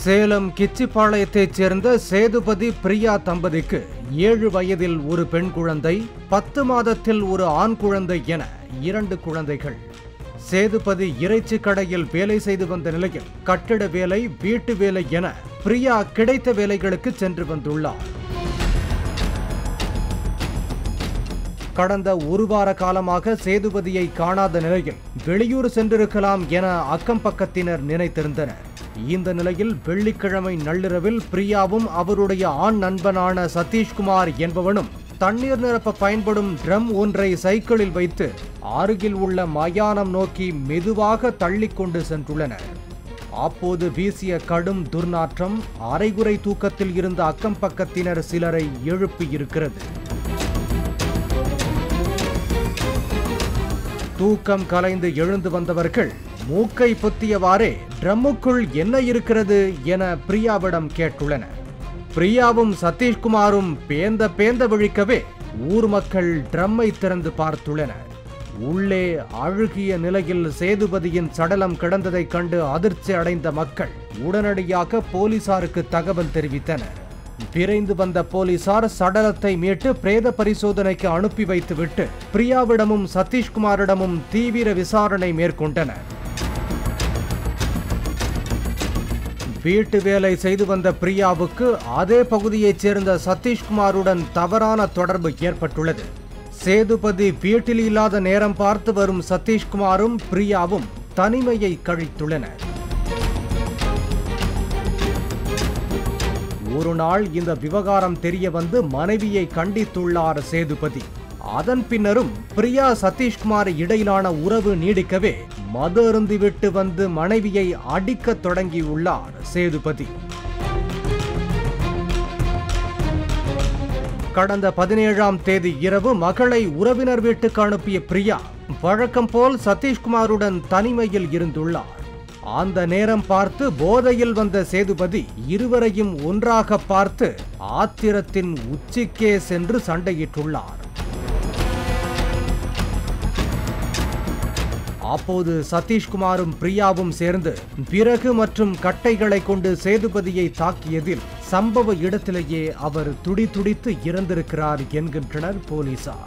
சேலம் கிச்சிப்பாளையத்தைச் சேர்ந்த சேதுபதி பிரியா தம்பதிக்கு ஏழு வயதில் ஒரு பெண் குழந்தை பத்து மாதத்தில் ஒரு ஆண் குழந்தை என இரண்டு குழந்தைகள் சேதுபதி இறைச்சி கடையில் வேலை செய்து வந்த நிலையில் கட்டிட வேலை வீட்டு வேலை என பிரியா கிடைத்த வேலைகளுக்கு சென்று வந்துள்ளார் கடந்த ஒரு வார காலமாக சேதுபதியை காணாத நிலையில் வெளியூர் சென்றிருக்கலாம் என அக்கம் பக்கத்தினர் நினைத்திருந்தனர் இந்த நிலையில் வெள்ளிக்கிழமை நள்ளிரவில் பிரியாவும் அவருடைய ஆண் நண்பனான சதீஷ்குமார் என்பவனும் தண்ணீர் நிரப்ப பயன்படும் ட்ரம் ஒன்றை சைக்கிளில் வைத்து அருகில் உள்ள மயானம் நோக்கி மெதுவாக தள்ளிக் கொண்டு சென்றுள்ளனர் அப்போது வீசிய கடும் துர்நாற்றம் அரைகுறை தூக்கத்தில் இருந்த அக்கம் பக்கத்தினர் சிலரை எழுப்பியிருக்கிறது தூக்கம் கலைந்து எழுந்து வந்தவர்கள் மூக்கை பொத்தியவாறே ட்ரம்முக்குள் என்ன இருக்கிறது என பிரியாவிடம் கேட்டுள்ளனர் பிரியாவும் சதீஷ்குமாரும் பேந்த பேந்த விழிக்கவே ஊர் மக்கள் ட்ரம்மை திறந்து பார்த்துள்ளனர் உள்ளே அழுகிய நிலையில் சேதுபதியின் சடலம் கிடந்ததைக் கண்டு அதிர்ச்சி அடைந்த மக்கள் உடனடியாக போலீசாருக்கு தகவல் தெரிவித்தனர் விரைந்து வந்த போலீசார் சடலத்தை மீட்டு பிரேத பரிசோதனைக்கு அனுப்பி வைத்துவிட்டு பிரியாவிடமும் சதீஷ்குமாரிடமும் தீவிர விசாரணை மேற்கொண்டனர் வீட்டு வேலை செய்து வந்த பிரியாவுக்கு அதே பகுதியைச் சேர்ந்த சதீஷ்குமாருடன் தவறான தொடர்பு ஏற்பட்டுள்ளது சேதுபதி வீட்டில் இல்லாத நேரம் பார்த்து வரும் சதீஷ்குமாரும் பிரியாவும் தனிமையை கழித்துள்ளனர் ஒரு நாள் இந்த விவகாரம் தெரிய வந்து மனைவியை கண்டித்துள்ளார் சேதுபதி அதன் பின்னரும் பிரியா சதீஷ்குமார் இடையிலான உறவு நீடிக்கவே மது அருந்திவிட்டு வந்து மனைவியை அடிக்கத் தொடங்கியுள்ளார் சேதுபதி கடந்த பதினேழாம் தேதி இரவு மகளை உறவினர் வீட்டுக்கு அனுப்பிய பிரியா வழக்கம் போல் சதீஷ்குமாருடன் தனிமையில் இருந்துள்ளார் அந்த நேரம் பார்த்து போதையில் வந்த சேதுபதி இருவரையும் ஒன்றாக பார்த்து ஆத்திரத்தின் உச்சிக்கே சென்று சண்டையிட்டுள்ளார் அப்போது சதீஷ்குமாரும் பிரியாவும் சேர்ந்து விறகு மற்றும் கட்டைகளை கொண்டு சேதுபதியை தாக்கியதில் சம்பவ இடத்திலேயே அவர் துடி துடித்து இறந்திருக்கிறார் என்கின்றனர் போலீசார்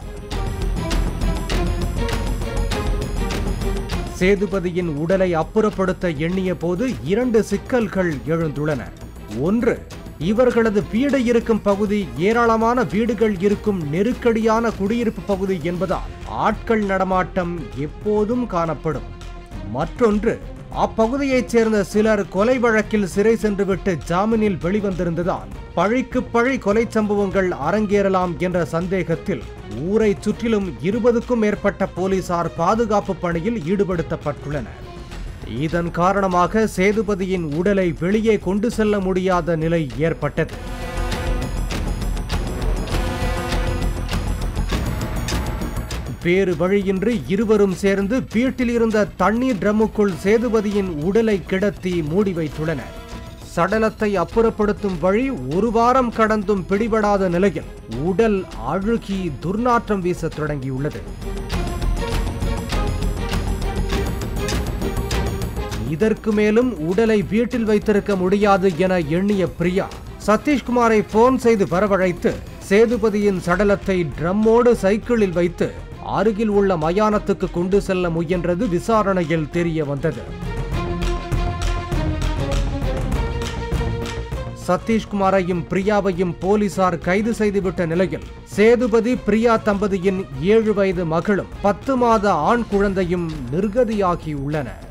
சேதுபதியின் உடலை அப்புறப்படுத்த எண்ணிய போது இரண்டு சிக்கல்கள் எழுந்துள்ளன ஒன்று இவர்களது வீடு இருக்கும் பகுதி ஏராளமான வீடுகள் இருக்கும் நெருக்கடியான குடியிருப்பு பகுதி என்பதால் ஆட்கள் நடமாட்டம் எப்போதும் காணப்படும் மற்றொன்று அப்பகுதியைச் சேர்ந்த சிலர் கொலை வழக்கில் சிறை சென்றுவிட்டு ஜாமீனில் வெளிவந்திருந்ததால் பழிக்கு பழி கொலை சம்பவங்கள் அரங்கேறலாம் என்ற சந்தேகத்தில் ஊரை சுற்றிலும் இருபதுக்கும் மேற்பட்ட போலீசார் பாதுகாப்பு பணியில் ஈடுபடுத்தப்பட்டுள்ளனர் இதன் காரணமாக சேதுபதியின் உடலை வெளியே கொண்டு செல்ல முடியாத நிலை ஏற்பட்டது வேறு வழியின்றி இருவரும் சேர்ந்து வீட்டில் இருந்த தண்ணீர் ட்ரம்முக்குள் சேதுபதியின் உடலை கிடத்தி மூடி வைத்துள்ளனர் சடலத்தை அப்புறப்படுத்தும் வழி ஒரு வாரம் கடந்தும் பிடிபடாத நிலையில் உடல் அழுகி துர்நாற்றம் வீசத் தொடங்கியுள்ளது இதற்கு மேலும் உடலை வீட்டில் வைத்திருக்க முடியாது என எண்ணிய பிரியா சதீஷ்குமாரை போன் செய்து வரவழைத்து சேதுபதியின் சடலத்தை ட்ரம்மோடு சைக்கிளில் வைத்து அருகில் உள்ள மயானத்துக்கு கொண்டு செல்ல முயன்றது விசாரணையில் தெரிய வந்தது சதீஷ்குமாரையும் பிரியாவையும் போலீசார் கைது செய்துவிட்ட நிலையில் சேதுபதி பிரியா தம்பதியின் ஏழு வயது மகளும் பத்து மாத ஆண் குழந்தையும் நிர்கதியாகியுள்ளனர்